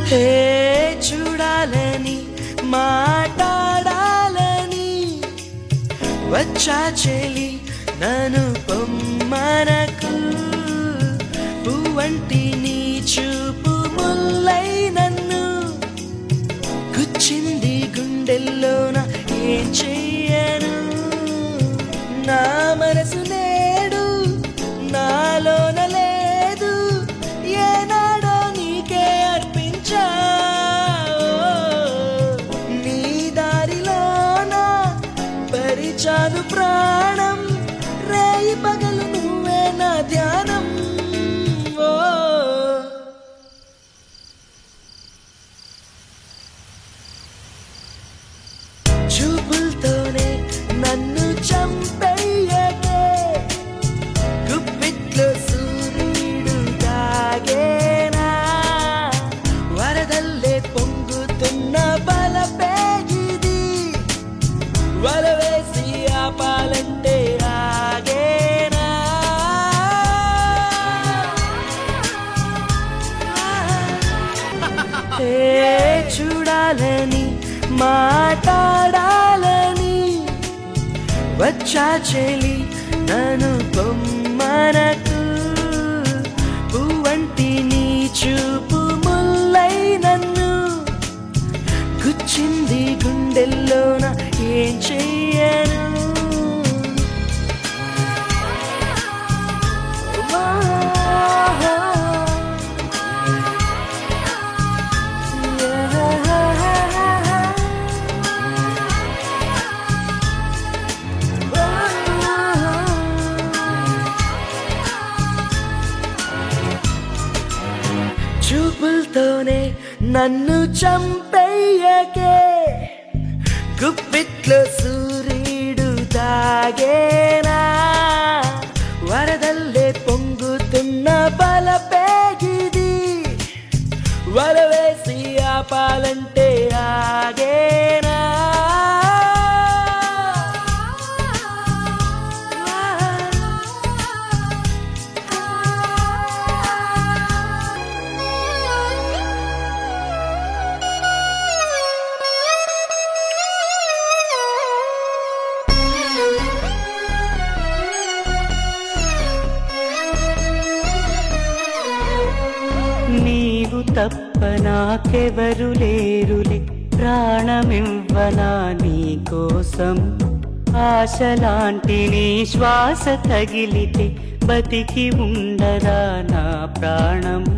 హే చూడాలని మాట్లాడాలని వచ్చా చెలి నన్ను పొమ్మనకు పువ్వంటి నీ చూపు ముల్లై నన్ను గుచ్చింది గుండెల్లోన ఏం చెయ్యను నా మనసు నేడు నాలోన లేదు ఏనాడో నీకే అర్పించా నీ దారిలోన పరిచాను ప్రాణం రేయి పగలు నువ్వే నా ధ్యానం ఓ చూపులతోనే నన్ను చంపేయకే గుప్పిట్లో సూర్యుడు తాగేనా వరదల్లే పొంగుతున్న బలపేగిది వల వేసి ఆపాలంటే ఆగేనా ఏ చూడాలని మాట్లాడాలని వచ్చా చెలి నన్ను బొమ్మనకు పువ్వంటి నీ చూపు ముల్లై నన్ను గుచ్చింది గుండెల్లోన ఏం చెయ్యను చూపులతోనే నన్ను చంపేయకే గుప్పిట్లో సూర్యుడు తాగేనా వరదల్లే పొంగుతున్న బలపేగిది వల వేసి ఆపాలంటే ఆగేనా నీవు తప్ప నాకెవరు లేరులే ప్రాణమివ్వనా నీ కోసం ఆశలాంటి నీ శ్వాస తగిలితే బతికి ఉండరా నా ప్రాణం